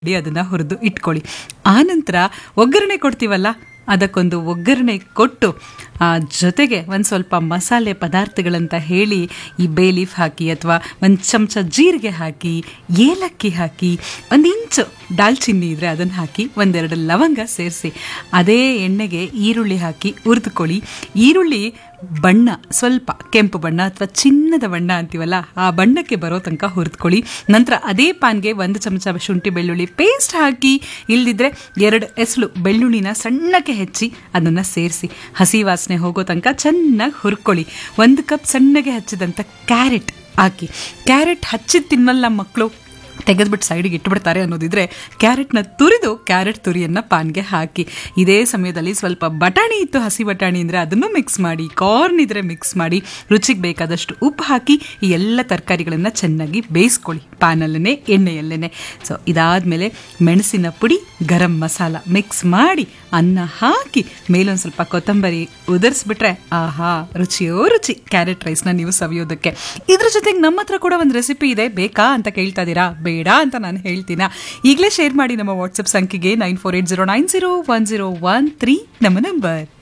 ಮಾಡಿ ಅದನ್ನ ಹುರಿದು ಇಟ್ಕೊಳ್ಳಿ ಆನಂತರ ಒಗ್ಗರಣೆ ಕೊಡ್ತೀವಲ್ಲ ಅದಕ್ಕೊಂದು ಒಗ್ಗರಣೆ ಕೊಟ್ಟು ಆ ಜೊತೆಗೆ ಒಂದು ಸ್ವಲ್ಪ ಮಸಾಲೆ ಪದಾರ್ಥಗಳಂತ ಹೇಳಿ ಈ ಬೇ ಲೀಫ್ ಹಾಕಿ ಅಥವಾ ಒಂದು ಚಮಚ ಜೀರಿಗೆ ಹಾಕಿ ಏಲಕ್ಕಿ ಹಾಕಿ ಒಂದು ಇಂಚು ದಾಲ್ಚಿನ್ನಿ ಇದ್ರೆ ಅದನ್ನು ಹಾಕಿ ಒಂದೆರಡು ಲವಂಗ ಸೇರಿಸಿ ಅದೇ ಎಣ್ಣೆಗೆ ಈರುಳ್ಳಿ ಹಾಕಿ ಹುರಿದುಕೊಳ್ಳಿ ಈರುಳ್ಳಿ ಬಣ್ಣ ಸ್ವಲ್ಪ ಕೆಂಪು ಬಣ್ಣ ಅಥವಾ ಚಿನ್ನದ ಬಣ್ಣ ಅಂತೀವಲ್ಲ ಆ ಬಣ್ಣಕ್ಕೆ ಬರೋ ತನಕ ಹುರಿದುಕೊಳ್ಳಿ ನಂತರ ಅದೇ ಪಾನ್ಗೆ ಒಂದು ಚಮಚ ಶುಂಠಿ ಬೆಳ್ಳುಳ್ಳಿ ಪೇಸ್ಟ್ ಹಾಕಿ ಇಲ್ದಿದ್ರೆ ಎರಡು ಎಸಳು ಬೆಳ್ಳುಳ್ಳಿನ ಸಣ್ಣಕ್ಕೆ ಹೆಚ್ಚಿ ಅದನ್ನು ಸೇರಿಸಿ ಹಸಿ ವಾಸನೆ ಹೋಗೋ ತನಕ ಚೆನ್ನಾಗಿ ಹುರ್ಕೊಳ್ಳಿ ಒಂದು ಕಪ್ ಸಣ್ಣಗೆ ಹಚ್ಚಿದಂಥ ಕ್ಯಾರೆಟ್ ಹಾಕಿ ಕ್ಯಾರೆಟ್ ಹಚ್ಚಿದ ತಿನ್ನಲ್ಲ ಮಕ್ಕಳು ತೆಗೆದ್ಬಿಟ್ಟು ಸೈಡಿಗೆ ಇಟ್ಬಿಡ್ತಾರೆ ಅನ್ನೋದಿದ್ರೆ ಕ್ಯಾರೆಟ್ನ ತುರಿದು ಕ್ಯಾರೆಟ್ ತುರಿಯನ್ನು ಪಾನ್ಗೆ ಹಾಕಿ ಇದೇ ಸಮಯದಲ್ಲಿ ಸ್ವಲ್ಪ ಬಟಾಣಿ ಇತ್ತು ಹಸಿ ಬಟಾಣಿ ಅಂದರೆ ಅದನ್ನು ಮಿಕ್ಸ್ ಮಾಡಿ ಕಾರ್ನ್ ಇದ್ರೆ ಮಿಕ್ಸ್ ಮಾಡಿ ರುಚಿಗೆ ಬೇಕಾದಷ್ಟು ಉಪ್ಪು ಹಾಕಿ ಈ ಎಲ್ಲ ತರಕಾರಿಗಳನ್ನು ಚೆನ್ನಾಗಿ ಬೇಯಿಸ್ಕೊಳ್ಳಿ ಪಾನಲ್ಲೇ ಎಣ್ಣೆಯಲ್ಲೇ ಸೊ ಇದಾದಮೇಲೆ ಮೆಣಸಿನ ಪುಡಿ ಗರಂ ಮಸಾಲ ಮಿಕ್ಸ್ ಮಾಡಿ ಅನ್ನ ಹಾಕಿ ಮೇಲೊಂದು ಸ್ವಲ್ಪ ಕೊತ್ತಂಬರಿ ಉದರಿಸ್ಬಿಟ್ರೆ ಆಹಾ ರುಚಿಯೋ ರುಚಿ ಕ್ಯಾರೆಟ್ ರೈಸ್ನ ನೀವು ಸವಿಯೋದಕ್ಕೆ ಇದ್ರ ಜೊತೆಗೆ ನಮ್ಮ ಹತ್ರ ಕೂಡ ಒಂದು ರೆಸಿಪಿ ಇದೆ ಬೇಕಾ ಅಂತ ಕೇಳ್ತಾ ಇದ್ದೀರಾ ಬೇಡ ಅಂತ ನಾನು ಹೇಳ್ತೀನ ಈಗಲೇ ಶೇರ್ ಮಾಡಿ ನಮ್ಮ ವಾಟ್ಸಪ್ ಸಂಖ್ಯೆಗೆ nine four eight zero nine zero one zero one three ನಮ್ಮ ನಂಬರ್